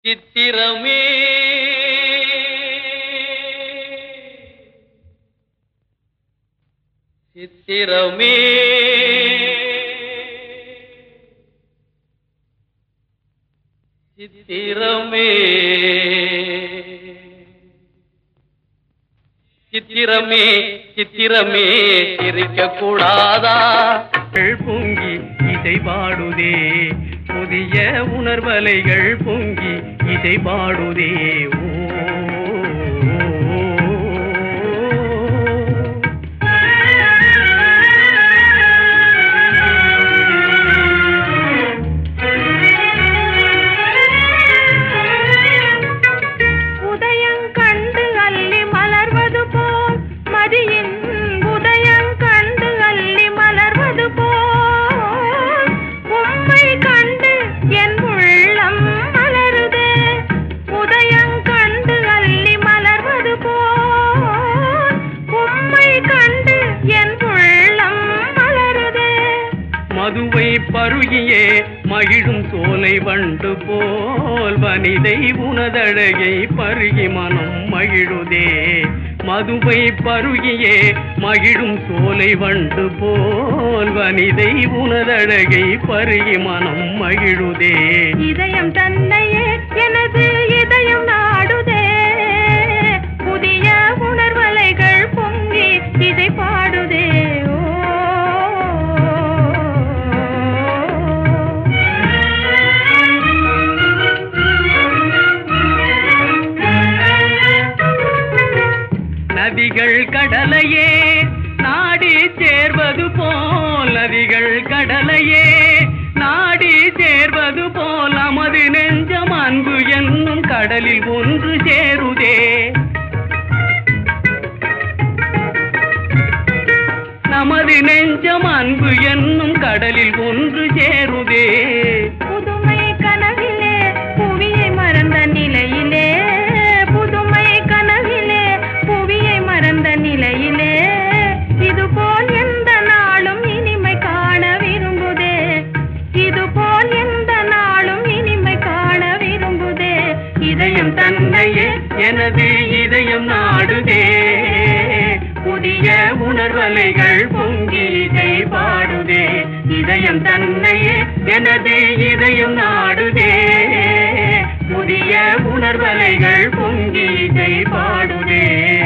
சித்திரமே சித்திரமே சித்திரமே சித்திரமே சித்திரமே சிரிக்க கூடாதா பொங்கி இசை பாடுதே புதிய உணர்வலைகள் பொங்கி இசை பாடுதே ஓ உதயங்கண்டு அள்ளி மலர்வது போல் மதியின் உதயங்கண்டு அள்ளி மலர்வது போல் உம்மை கண்டு என் உள்ளம் மலருதே உதயங்கண்டு அள்ளி மலர்வது போல் உம்மை கண்டு என் உள்ளம் மலருதே மதுவை பருகியே மகிழும் சோலை வண்டு போல் வனிதை உனதழகை பருகி மனம் மகிழுதே மதுவை பருகியே மகிழும் சோலை வண்டு போல் வனிதை உனதழகை பருகி மனம் மகிழுதே இதயம் தன்னையே எனது இதயம் நாடுதே புதிய உணர்வலைகள் பொங்கி இதை பாடுதே ஓ. நதிகள் கடலையே நாடி சேர்வது போல் நதிகள் கடலையே நாடி சேர்வது போல் நமது நெஞ்சம் அன்பு என்னும் கடலில் ஒன்று சேருதே நமது நெஞ்சம் அன்பு என்னும் கடலில் ஒன்று சேருதே புதுமை கனவிலே புவியை மறந்த நிலையிலே புதுமை கனவிலே புவியை மறந்த நிலையிலே இதுபோல் எந்த நாளும் இனிமை காண விரும்புதே இதுபோல் எந்த நாளும் இனிமை காண விரும்புதே இதயம் தன்னையே எனது இதயம் நாடுதே புதிய உணர்வலைகள் பொங்கி இதை பாடுதே இதயம் தன்னையே எனது இதயம் நாடுதே புதிய உணர்வலைகள் பொங்கி இதை பாடுதே